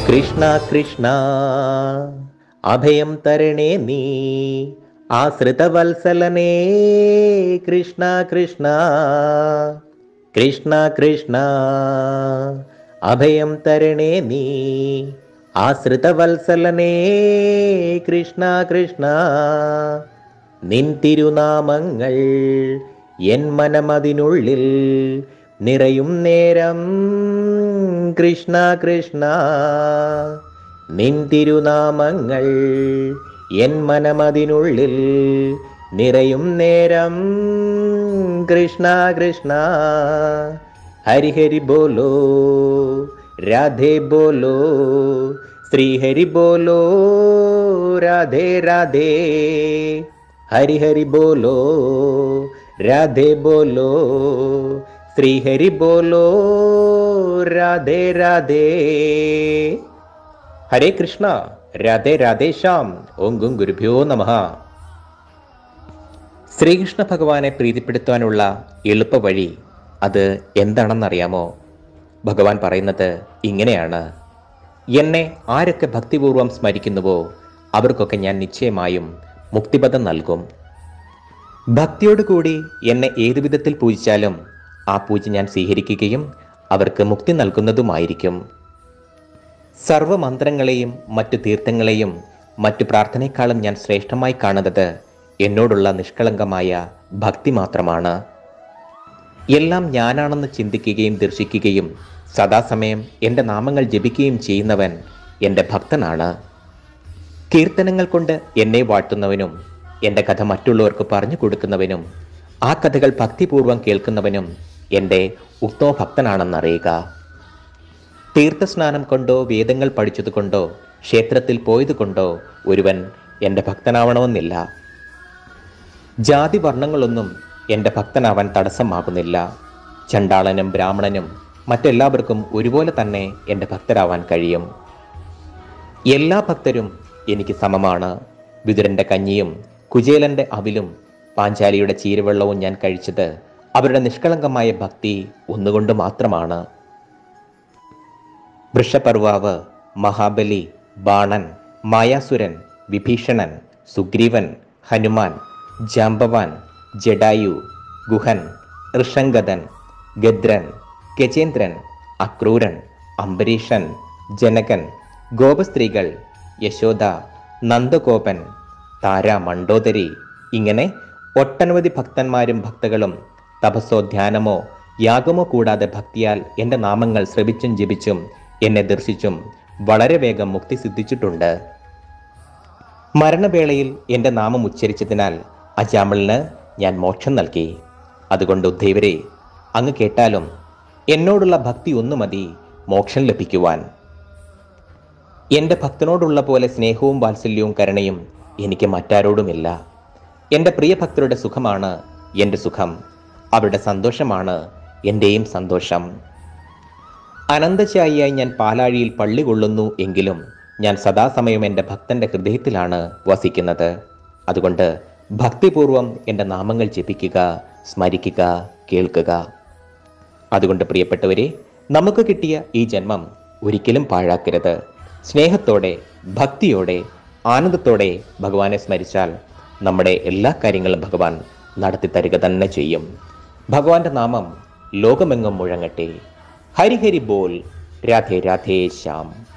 കൃഷ്ണ കൃഷ്ണ അഭയം തരണേ നീ ആശ്രിതവത്സലനേ കൃഷ്ണ കൃഷ്ണ കൃഷ്ണ കൃഷ്ണ അഭയം തരണേ നീ ആശ്രിതവത്സലനേ കൃഷ്ണ കൃഷ്ണ നിൻ തിരുനാമങ്ങൾ എൻ മനമതിനുള്ളിൽ നിറയും നേരം കൃഷ്ണ കൃഷ്ണ നിൻ തിരുനാമങ്ങൾ എൻ മനമതിനുള്ളിൽ നിറയും നേരം കൃഷ്ണ കൃഷ്ണ ഹരി ഹരി ബോലോ രാധേ ബോലോ ശ്രീ ഹരി ബോലോ രാധേ രാധേ ഹരി ഹരി ബോലോ രാധേ ബോലോ ശ്രീ ഹരി ബോലോ രാധേ രാധേ ഹരേ കൃഷ്ണ രാധേ രാധേ ശ്യാം ഓം ഗും ഗുരുഭ്യോ നമഃ ശ്രീകൃഷ്ണ ഭഗവാനെ പ്രീതിപ്പെടുത്താനുള്ള എളുപ്പ വഴി അത് എന്താണെന്നറിയാമോ ഭഗവാൻ പറയുന്നത് ഇങ്ങനെയാണ് എന്നെ ആരൊക്കെ ഭക്തിപൂർവം സ്മരിക്കുന്നുവോ അവർക്കൊക്കെ ഞാൻ നിശ്ചയമായും മുക്തിപദം നൽകും ഭക്തിയോടുകൂടി എന്നെ ഏതു വിധത്തിൽ പൂജിച്ചാലും ആ പൂജ ഞാൻ സ്വീകരിക്കുകയും അവർക്ക് മുക്തി നൽകുന്നതുമായിരിക്കും സർവമന്ത്രങ്ങളെയും മറ്റു തീർത്ഥങ്ങളെയും മറ്റു പ്രാർത്ഥനയെക്കാളും ഞാൻ ശ്രേഷ്ഠമായി കാണുന്നത് എന്നോടുള്ള നിഷ്കളങ്കമായ ഭക്തി മാത്രമാണ് എല്ലാം ഞാനാണെന്ന് ചിന്തിക്കുകയും ദർശിക്കുകയും സദാസമയം എൻ്റെ നാമങ്ങൾ ജപിക്കുകയും ചെയ്യുന്നവൻ എൻ്റെ ഭക്തനാണ് കീർത്തനങ്ങൾ കൊണ്ട് എന്നെ വാഴ്ത്തുന്നവനും എൻ്റെ കഥ മറ്റുള്ളവർക്ക് പറഞ്ഞു കൊടുക്കുന്നവനും ആ കഥകൾ ഭക്തിപൂർവം കേൾക്കുന്നവനും എൻ്റെ ഉത്തമ ഭക്തനാണെന്നറിയുക തീർത്ഥസ്നാനം കൊണ്ടോ വേദങ്ങൾ പഠിച്ചതുകൊണ്ടോ ക്ഷേത്രത്തിൽ പോയതുകൊണ്ടോ ഒരുവൻ എൻ്റെ ഭക്തനാവണമെന്നില്ല ജാതി വർണ്ണങ്ങളൊന്നും എൻ്റെ ഭക്തനാവാൻ തടസ്സമാകുന്നില്ല ചണ്ടാളനും ബ്രാഹ്മണനും മറ്റെല്ലാവർക്കും ഒരുപോലെ തന്നെ എൻ്റെ ഭക്തരാവാൻ കഴിയും എല്ലാ ഭക്തരും എനിക്ക് സമമാണ് വിതുരൻ്റെ കഞ്ഞിയും കുചേലന്റെ അവിലും പാഞ്ചാലിയുടെ ചീരവെള്ളവും ഞാൻ കഴിച്ചത് അവരുടെ നിഷ്കളങ്കമായ ഭക്തി ഒന്നുകൊണ്ട് മാത്രമാണ് വൃഷപർവാവ് മഹാബലി ബാണൻ മായാസുരൻ വിഭീഷണൻ സുഗ്രീവൻ ഹനുമാൻ ജാംബവാൻ ജഡായു ഗുഹൻ ഋഷംഗദൻ ഗദ്രൻ ഗജേന്ദ്രൻ അക്രൂരൻ അംബരീഷൻ ജനകൻ ഗോപസ്ത്രീകൾ യശോദ നന്ദഗോപൻ താര മണ്ടോദരി ഇങ്ങനെ ഒട്ടനവധി ഭക്തന്മാരും ഭക്തകളും തപസ്സോ ധ്യാനമോ യാഗമോ കൂടാതെ ഭക്തിയാൽ എൻ്റെ നാമങ്ങൾ ശ്രവിച്ചും ജപിച്ചും എന്നെ ദർശിച്ചും വളരെ വേഗം മുക്തി സിദ്ധിച്ചിട്ടുണ്ട് മരണവേളയിൽ എൻ്റെ നാമം ഉച്ചരിച്ചതിനാൽ അജാമലിന് ഞാൻ മോക്ഷം നൽകി അതുകൊണ്ട് ഉദ്ധൈവരെ അങ്ങ് കേട്ടാലും എന്നോടുള്ള ഭക്തി ഒന്നു മതി മോക്ഷം ലഭിക്കുവാൻ എൻ്റെ ഭക്തനോടുള്ള പോലെ സ്നേഹവും വാത്സല്യവും കരുണയും എനിക്ക് മറ്റാരോടുമില്ല എൻ്റെ പ്രിയ ഭക്തരുടെ സുഖമാണ് എൻ്റെ സുഖം അവരുടെ സന്തോഷമാണ് എൻ്റെയും സന്തോഷം അനന്തശായിയായി ഞാൻ പാലാഴിയിൽ പള്ളി കൊള്ളുന്നു എങ്കിലും ഞാൻ സദാസമയം എൻ്റെ ഭക്തന്റെ ഹൃദയത്തിലാണ് വസിക്കുന്നത് അതുകൊണ്ട് ഭക്തിപൂർവം എൻ്റെ നാമങ്ങൾ ജപിക്കുക സ്മരിക്കുക കേൾക്കുക അതുകൊണ്ട് പ്രിയപ്പെട്ടവരെ നമുക്ക് കിട്ടിയ ഈ ജന്മം ഒരിക്കലും പാഴാക്കരുത് സ്നേഹത്തോടെ ഭക്തിയോടെ ആനന്ദത്തോടെ ഭഗവാനെ സ്മരിച്ചാൽ നമ്മുടെ എല്ലാ കാര്യങ്ങളും ഭഗവാൻ നടത്തി തരിക തന്നെ ചെയ്യും ഭഗവാന്റെ നാമം ലോകമെങ്ങും മുഴങ്ങട്ടെ ഹരി ഹരി ബോൽ രാധേ രാധേ ശ്യാം